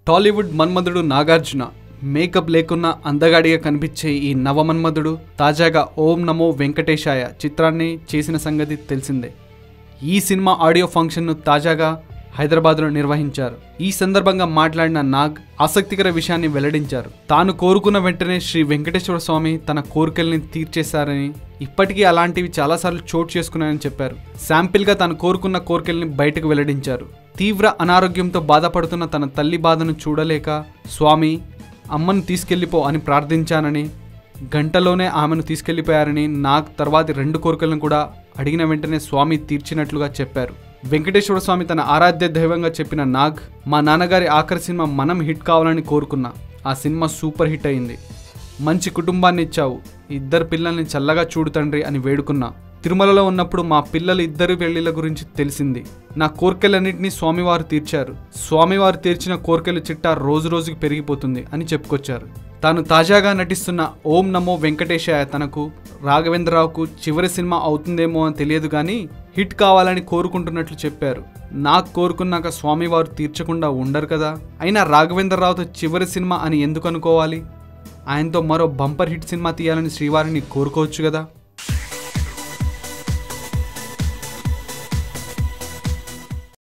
టాలీవుడ్ మన్మధుడు Nagarjuna makeup లేకున్నా అందగాడిగా కనిపించే ఈ నవమన్మధుడు తాజాగా ఓం నమో వెంకటేశాయ చిత్రాన్ని చేసిన సంగతి తెలిసిందే ఈ సినిమా ఆడియో ఫంక్షన్ను తాజాగా హైదరాబాద్లో నిర్వహించారు ఈ సందర్భంగా మాట్లాడిన నాగ్ ఆసక్తికర విషయాన్ని వెల్లడించారు తాను కోరుకున్న వెంటనే శ్రీ వెంకటేశ్వర స్వామి తన కోరికల్ని తీర్చేశారని ఇప్పటికీ అలాంటివి చాలాసార్లు చోటు చేసుకున్నాయని చెప్పారు శాంపిల్గా తాను కోరుకున్న కోరికల్ని బయటకు వెల్లడించారు తీవ్ర అనారోగ్యంతో బాధపడుతున్న తన తల్లి బాధను చూడలేక స్వామి అమ్మను తీసుకెళ్ళిపో అని ప్రార్థించానని గంటలోనే ఆమెను తీసుకెళ్లిపోయారని నాగ్ తర్వాతి రెండు కోరికలను కూడా అడిగిన వెంటనే స్వామి తీర్చినట్లుగా చెప్పారు వెంకటేశ్వర స్వామి తన ఆరాధ్య దైవంగా చెప్పిన నాగ్ మా నాన్నగారి ఆఖరి సినిమా మనం హిట్ కావాలని కోరుకున్నా ఆ సినిమా సూపర్ హిట్ అయింది మంచి కుటుంబాన్ని ఇచ్చావు ఇద్దరు పిల్లల్ని చల్లగా చూడు తండ్రి అని వేడుకున్నా తిరుమలలో ఉన్నప్పుడు మా పిల్లలు ఇద్దరు పెళ్లిళ్ళ గురించి తెలిసింది నా కోరికలన్నింటినీ స్వామివారు తీర్చారు స్వామివారు తీర్చిన కోరికల చిట్టా రోజు రోజుకి పెరిగిపోతుంది అని చెప్పుకొచ్చారు తాను తాజాగా నటిస్తున్న ఓం నమో వెంకటేశాయ తనకు రాఘవేంద్రరావుకు చివరి సినిమా అవుతుందేమో అని తెలియదు కానీ హిట్ కావాలని కోరుకుంటున్నట్లు చెప్పారు నాకు కోరుకున్నాక స్వామివారు తీర్చకుండా ఉండరు కదా అయినా రాఘవేంద్రరావుతో చివరి సినిమా అని ఎందుకు అనుకోవాలి ఆయనతో మరో బంపర్ హిట్ సినిమా తీయాలని శ్రీవారిని కోరుకోవచ్చు కదా